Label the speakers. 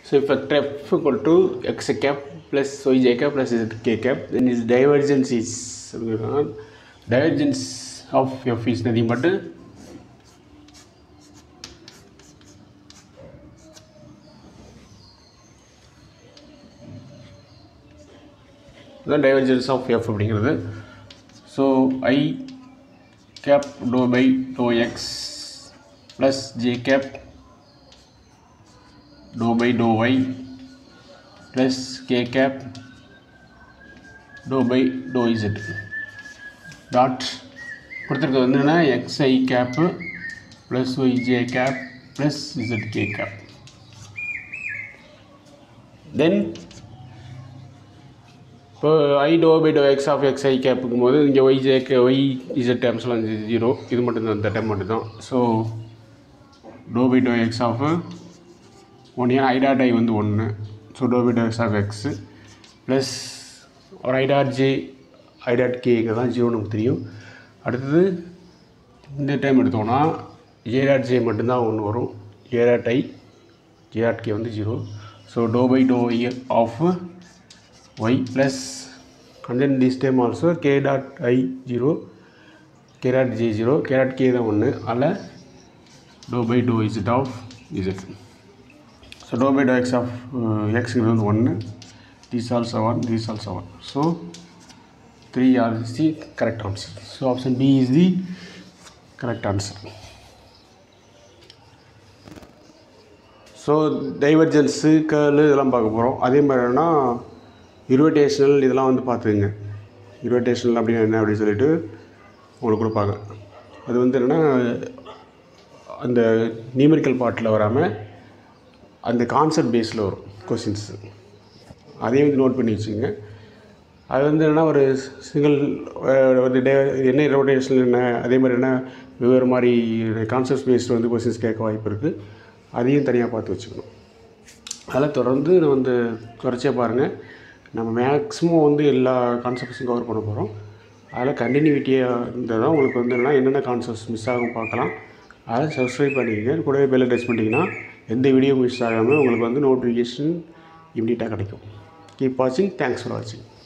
Speaker 1: So if vector f equal to x cap plus y j cap plus z k cap, then its divergence is divergence of f is nothing but the divergence of f அப்படிங்கிறது so i cap dou by dou x plus j cap dou by dou y plus k cap dou by dou z dot கொடுத்துருக்கிறது வந்து என்னென்னா x i cap plus y j cap plus z k cap then இப்போ i dou by dou x of x i கேப்புக்கும் போது இங்கே y j k y z டேர்ம்ஸ்லாம் zero இது மட்டும்தான் இந்த டேர்ம் மட்டும்தான் so dou by dou x of one ஏன் ஐ டாட் ஐ வந்து ஒன்று so dou by dou x of x plus ஒரு i dot j i dot கேக்கு தான் ஜீரோ நமக்கு தெரியும் அடுத்தது இந்த டைம் எடுத்தோம்னா ஏ டாட் ஜே மட்டும்தான் ஒன்று வரும் a dot i j dot k வந்து zero so dou by dou i of y plus and then this time also k dot i 0 k dot j 0 k dot k தான் ஒன்று அதில் dou by dou z of z so dou by dou x of uh, xங்கிறது வந்து ஒன்று this also one this also one so 3 are the correct answer so option b is the correct answer so divergence curl இதெல்லாம் பார்க்க போகிறோம் அதே மாதிரினா invitational இதெல்லாம் வந்து பார்த்துக்குங்க இன்விடேஷனல் அப்படின்னு என்ன அப்படின்னு சொல்லிட்டு உங்களுக்கு கொடுப்பாங்க அது வந்து என்னென்னா அந்த நியூமெரிக்கல் பார்ட்டில் வராமல் அந்த கான்செப்ட் பேஸில் வரும் கொஸ்டின்ஸு அதையும் வந்து நோட் பண்ணி வச்சுக்கோங்க அது வந்து என்னென்னா ஒரு சிங்கிள் வந்து டே என்ன ரொட்டேஷன் என்ன அதே மாதிரி என்ன வெவ்வேறு மாதிரி கான்செப்ட் பேஸ்டு வந்து கொஸ்டின்ஸ் கேட்க வாய்ப்பு இருக்குது அதையும் தனியாக பார்த்து வச்சுக்கணும் அதில் தொடர்ந்து வந்து தொடர்ச்சியாக பாருங்கள் நம்ம மேக்ஸிமம் வந்து எல்லா கான்செப்ட்ஸும் கவர் பண்ண போகிறோம் அதில் கண்டினியூட்டியாக இருந்தால் தான் உங்களுக்கு வந்து என்னென்னா என்னென்ன கான்செப்ட்ஸ் மிஸ் ஆகும் பார்க்கலாம் அதை சப்ஸ்கிரைப் பண்ணிக்கங்க கூடவே பெல் டச் பண்ணிட்டீங்கன்னா எந்த வீடியோ மிஸ் ஆகாமல் உங்களுக்கு வந்து நோட்டிஃபிகேஷன் இம்மிடியட்டாக கிடைக்கும் கீப் வாட்சிங் தேங்க்ஸ் ஃபார் வாட்சிங்